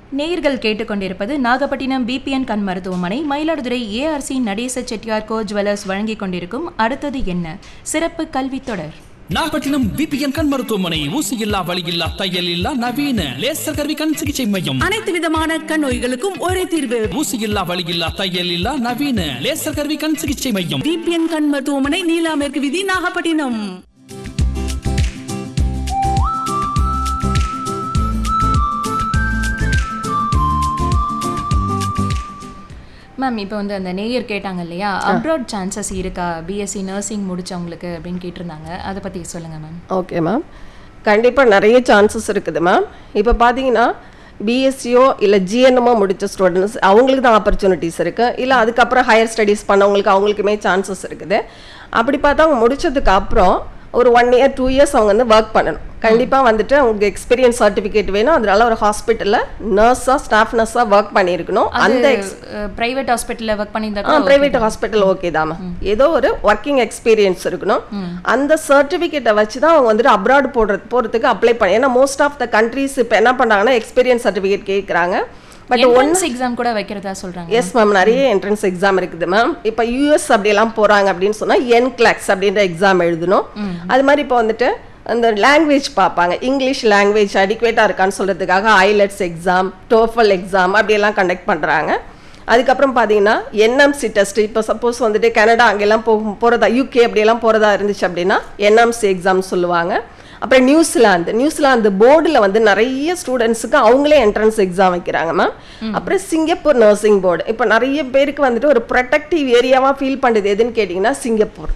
நேயர்கள் கேட்டுக்கொண்டிருப்பது நாகப்பட்டினம் பிபிஎன் கண் மருத்துவமனை மயிலாடுதுறை ஏஆர்சி நடேச செட்டியார் கோ ஜுவல்லர்ஸ் வழங்கிக் கொண்டிருக்கும் அடுத்தது என்ன சிறப்பு கல்வி தொடர் நாகப்பட்டினம் பிபிஎன் கண் மருத்துவமனை ஊசி இல்லா வலி இல்லா தையல் இல்லா நவீன லேசர் கருவி கண் சிகிச்சை மையம் அனைத்து விதமான கண் நோய்களுக்கும் ஒரே தீர்வு ஊசி இல்லா வலி இல்லா தையல் இல்லா நவீன லேசர் கருவி கண் சிகிச்சை மையம் பிபிஎன் கண் மருத்துவமனை நீலா மேற்கு விதி நாகப்பட்டினம் மேம் இப்போ வந்து அந்த நேயர் கேட்டாங்க இல்லையா அப்ராட் சான்சஸ் இருக்கா பிஎஸ்சி நர்சிங் முடிச்சவங்களுக்கு அப்படின்னு கேட்டிருந்தாங்க அதை பற்றி சொல்லுங்கள் மேம் ஓகே மேம் கண்டிப்பாக நிறைய சான்சஸ் இருக்குது மேம் இப்போ பார்த்தீங்கன்னா பிஎஸ்சியோ இல்லை ஜிஎன்எம்மோ முடித்த ஸ்டூடெண்ட்ஸ் அவங்களுக்கு தான் ஆப்பர்ச்சுனிட்டிஸ் இருக்குது இல்லை அதுக்கப்புறம் ஹையர் ஸ்டடீஸ் பண்ணவங்களுக்கு அவங்களுக்குமே சான்சஸ் இருக்குது அப்படி பார்த்தா அவங்க முடிச்சதுக்கு அப்புறம் ஒரு ஒன் இயர் டூ இயர்ஸ் அவங்க வந்து ஒர்க் பண்ணணும் கண்டிப்பாக வந்துட்டு அவங்களுக்கு எக்ஸ்பீரியன்ஸ் சர்டிஃபிகேட் வேணும் அதனால ஒரு ஹாஸ்பிட்டலில் நர்ஸாக ஸ்டாஃப் நர்ஸாக ஒர்க் பண்ணியிருக்கணும் அந்த ex- ப்ரைவேட் ஹாஸ்பிட்டலில் ஒர்க் ஆ பண்ணியிருந்தா பிரைவேட் ஹாஸ்பிட்டல் ஓகே தான் ஏதோ ஒரு ஒர்க்கிங் எக்ஸ்பீரியன்ஸ் இருக்கணும் அந்த சர்டிஃபிகேட்டை வச்சு தான் அவங்க வந்துட்டு அப்ராட் போடுறது போகிறதுக்கு அப்ளை பண்ணி ஏன்னா மோஸ்ட் ஆஃப் த கண்ட்ரீஸ் இப்போ என்ன பண்ணுறாங்கன்னா எக்ஸ்பீரியன்ஸ் சர்டிஃபிகேட் கேட்குறாங்க பட் ஒன் என்ட்ரன்ஸ் எக்ஸாம் கூட வைக்கிறதா சொல்கிறாங்க எஸ் மேம் நிறைய என்ட்ரன்ஸ் எக்ஸாம் இருக்குது மேம் இப்போ யூஎஸ் அப்படியெல்லாம் போகிறாங்க அப்படின்னு சொன்னால் என் கிளாக்ஸ் அப்படின்ற எக்ஸாம் எழுதணும் அது மாதிரி இப்போ வந்துட்டு அந்த லாங்குவேஜ் பார்ப்பாங்க இங்கிலீஷ் லாங்குவேஜ் அடிக்குவேட்டாக இருக்கான்னு சொல்கிறதுக்காக ஐலட்ஸ் எக்ஸாம் டோஃபல் எக்ஸாம் அப்படியெல்லாம் கண்டக்ட் பண்ணுறாங்க அதுக்கப்புறம் பார்த்தீங்கன்னா என்எம்சி டெஸ்ட் இப்போ சப்போஸ் வந்துட்டு கனடா அங்கெல்லாம் போகும் போகிறதா யூகே அப்படியெல்லாம் போகிறதா இருந்துச்சு அப்படின்னா என்எம்சி எக்ஸாம் சொல்லுவாங்க அப்புறம் நியூசிலாந்து நியூசிலாந்து போர்டில் வந்து நிறைய ஸ்டூடெண்ட்ஸுக்கு அவங்களே என்ட்ரன்ஸ் எக்ஸாம் வைக்கிறாங்க மேம் அப்புறம் சிங்கப்பூர் நர்சிங் போர்டு இப்போ நிறைய பேருக்கு வந்துட்டு ஒரு ப்ரொடெக்டிவ் ஏரியாவாக ஃபீல் பண்ணுறது எதுன்னு கேட்டிங்கன்னா சிங்கப்பூர்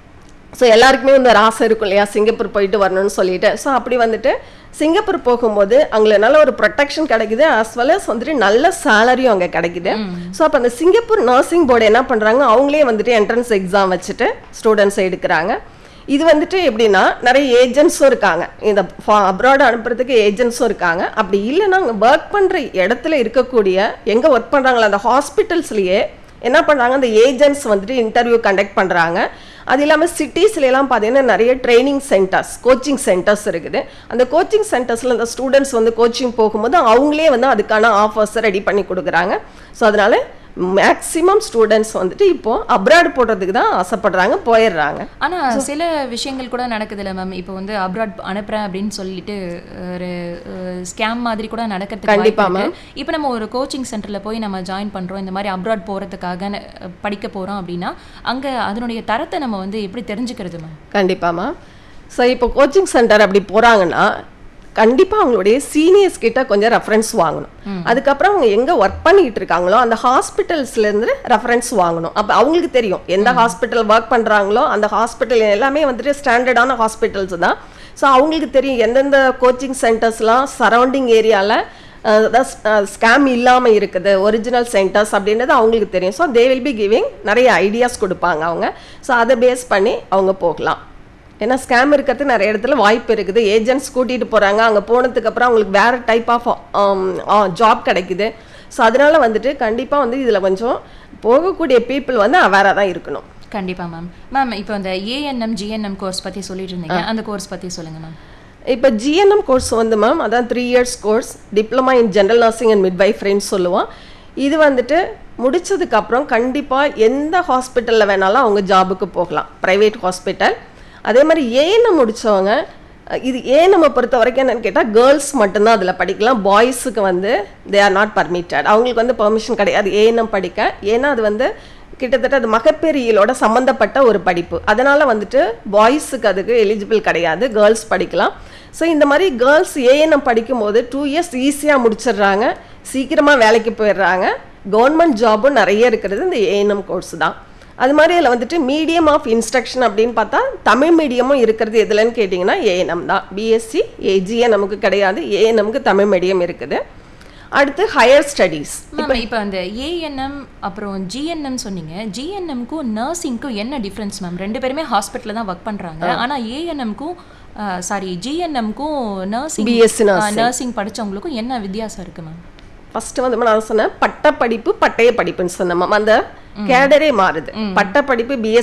ஸோ எல்லாருக்குமே வந்து ஒரு ஆசை இருக்கும் இல்லையா சிங்கப்பூர் போயிட்டு வரணும்னு சொல்லிட்டு ஸோ அப்படி வந்துட்டு சிங்கப்பூர் போகும்போது அவங்களுக்கு நல்ல ஒரு ப்ரொடெக்ஷன் கிடைக்குது as well as வந்துட்டு நல்ல சேலரியும் அங்கே கிடைக்குது ஸோ அப்போ அந்த சிங்கப்பூர் நர்சிங் போர்டு என்ன பண்ணுறாங்க அவங்களே வந்துட்டு என்ட்ரன்ஸ் எக்ஸாம் வச்சுட்டு ஸ்டூடெண்ட்ஸை எடுக்கிறாங்க இது வந்துட்டு எப்படின்னா நிறைய ஏஜென்ட்ஸும் இருக்காங்க இந்த அப்ராட் அனுப்புறதுக்கு ஏஜென்ட்ஸும் இருக்காங்க அப்படி இல்லைன்னா அங்கே ஒர்க் பண்ணுற இடத்துல இருக்கக்கூடிய எங்கே ஒர்க் பண்ணுறாங்களோ அந்த ஹாஸ்பிட்டல்ஸ்லேயே என்ன பண்ணுறாங்க அந்த ஏஜென்ட்ஸ் வந்துட்டு இன்டர்வியூ கண்டக்ட் பண்ணுறாங்க அது இல்லாமல் சிட்டிஸ்ல எல்லாம் பார்த்தீங்கன்னா நிறைய ட்ரைனிங் சென்டர்ஸ் கோச்சிங் சென்டர்ஸ் இருக்குது அந்த கோச்சிங் சென்டர்ஸில் அந்த ஸ்டூடெண்ட்ஸ் வந்து கோச்சிங் போகும்போது அவங்களே வந்து அதுக்கான ஆஃபர்ஸ் ரெடி பண்ணி கொடுக்குறாங்க ஸோ அதனால மேக்ஸிமம் ஸ்டூடெண்ட்ஸ் வந்துட்டு இப்போ அப்ராட் போடுறதுக்கு தான் ஆசைப்படுறாங்க போயிடுறாங்க ஆனா சில விஷயங்கள் கூட நடக்குதுல்ல மேம் இப்போ வந்து அப்ராட் அனுப்புறேன் அப்படின்னு சொல்லிட்டு ஒரு ஸ்கேம் மாதிரி கூட நடக்கிறதுக்கு கண்டிப்பா, வாய்ப்பு இருக்கு. இப்போ நம்ம ஒரு கோச்சிங் சென்டர்ல போய் நம்ம ஜாயின் பண்றோம் இந்த மாதிரி அப்ராட் போறதுக்காக ந- படிக்க போறோம் அப்படின்னா அங்க அதனுடைய தரத்தை நம்ம வந்து எப்படி தெரிஞ்சுக்கிறது மேம் கண்டிப்பாம்மா ஸோ இப்போ கோச்சிங் சென்டர் அப்படி போகிறாங்கன்னா கண்டிப்பாக அவங்களுடைய சீனியர்ஸ் கிட்ட கொஞ்சம் ரெஃபரன்ஸ் வாங்கணும் அதுக்கப்புறம் அவங்க எங்கே ஒர்க் பண்ணிட்டு இருக்காங்களோ அந்த ஹாஸ்பிட்டல்ஸ்லேருந்து ரெஃபரன்ஸ் வாங்கணும் அப்போ அவங்களுக்கு தெரியும் எந்த ஹாஸ்பிட்டல் ஒர்க் பண்ணுறாங்களோ அந்த ஹாஸ்பிட்டல் எல்லாமே வந்துட்டு ஸ்டாண்டர்டான ஹாஸ்பிட்டல்ஸ் தான் ஸோ அவங்களுக்கு தெரியும் எந்தெந்த கோச்சிங் சென்டர்ஸ்லாம் சரௌண்டிங் ஏரியாவில் ஸ்கேம் இல்லாமல் இருக்குது ஒரிஜினல் சென்டர்ஸ் அப்படின்றது அவங்களுக்கு தெரியும் so they will be giving நிறைய ஐடியாஸ் கொடுப்பாங்க அவங்க ஸோ அதை பேஸ் பண்ணி அவங்க போகலாம் ஏன்னா ஸ்கேம் இருக்கிறது நிறைய இடத்துல வாய்ப்பு இருக்குது ஏஜென்ட்ஸ் கூட்டிகிட்டு போகிறாங்க அங்கே போனதுக்கப்புறம் அவங்களுக்கு வேறு டைப் ஆஃப் ஜாப் கிடைக்குது ஸோ அதனால வந்துட்டு கண்டிப்பாக வந்து இதில் கொஞ்சம் போகக்கூடிய பீப்புள் வந்து அவேராக தான் இருக்கணும் கண்டிப்பா மேம் மேம் இப்போ அந்த ஏஎன்எம் ஜிஎன்எம் கோர்ஸ் பத்தி சொல்லிட்டு இருந்தீங்க அந்த கோர்ஸ் பத்தி சொல்லுங்க மேம் இப்போ ஜிஎன்எம் கோர்ஸ் வந்து மேம் அதான் three years course diploma in general nursing and மிட்வைஃப்ரின்னு சொல்லுவோம் இது வந்துட்டு முடிச்சதுக்கப்புறம் கண்டிப்பாக எந்த ஹாஸ்பிட்டலில் வேணாலும் அவங்க ஜாபுக்கு போகலாம் ப்ரைவேட் ஹாஸ்பிட்டல் அதே மாதிரி ஏஎன்எம் முடிச்சவங்க அஹ், இது ஏஎன்எம்மை பொறுத்த வரைக்கும் என்னன்னு கேட்டால் கேர்ள்ஸ் மட்டும்தான் அதில் படிக்கலாம் பாய்ஸுக்கு வந்து தே ஆர் நாட் பர்மிட்டட் அவங்களுக்கு வந்து பெர்மிஷன் கிடையாது ஏஎன்எம் படிக்க ஏன்னா அது வந்து கிட்டத்தட்ட அது மகப்பேறியலோட சம்மந்தப்பட்ட ஒரு படிப்பு அதனால வந்துட்டு பாய்ஸுக்கு அதுக்கு எலிஜிபிள் கிடையாது கேர்ள்ஸ் படிக்கலாம் ஸோ இந்த மாதிரி கேர்ள்ஸ் ஏஎன்எம் படிக்கும்போது டூ இயர்ஸ் ஈஸியாக முடிச்சிடுறாங்க சீக்கிரமாக வேலைக்கு போயிடுறாங்க கவர்மெண்ட் ஜாபும் நிறைய இருக்கிறது இந்த ஏஎன்எம் கோர்ஸ் தான் அது மாதிரி அதில் வந்துட்டு மீடியம் ஆஃப் இன்ஸ்ட்ரக்ஷன் அப்படின்னு பார்த்தா தமிழ் மீடியமும் இருக்கிறது எதுலன்னு கேட்டிங்கன்னா ஏஎன்எம் தான் பிஎஸ்சி ஏஜிஏ நமக்கு கிடையாது ஏஎன்எம்க்கு தமிழ் மீடியம் இருக்குது அடுத்து ஹையர் ஸ்டடீஸ் மேம் இப்போ அந்த ஏஎன்எம் அப்புறம் ஜிஎன்எம் சொன்னீங்க ஜிஎன்எம்க்கும் நர்சிங்க்கும் என்ன டிஃப்ரென்ஸ் மேம் ரெண்டு பேருமே ஹாஸ்பிட்டலில் தான் ஒர்க் பண்றாங்க ஆனா ஏஎன்எம்க்கும் sorry ஜிஎன்எம்க்கும் nursing BSc nursing. Nursing படிச்சவங்களுக்கும் என்ன வித்தியாசம் இருக்கு மேம் ஃபர்ஸ்ட் வந்து நான் சொன்னேன் பட்டப்படிப்பு பட்டய படிப்புன்னு சொன்னேன் மேம் அந்த கேடரே மாறுது பட்டப்படிப்பு பிஎஸ்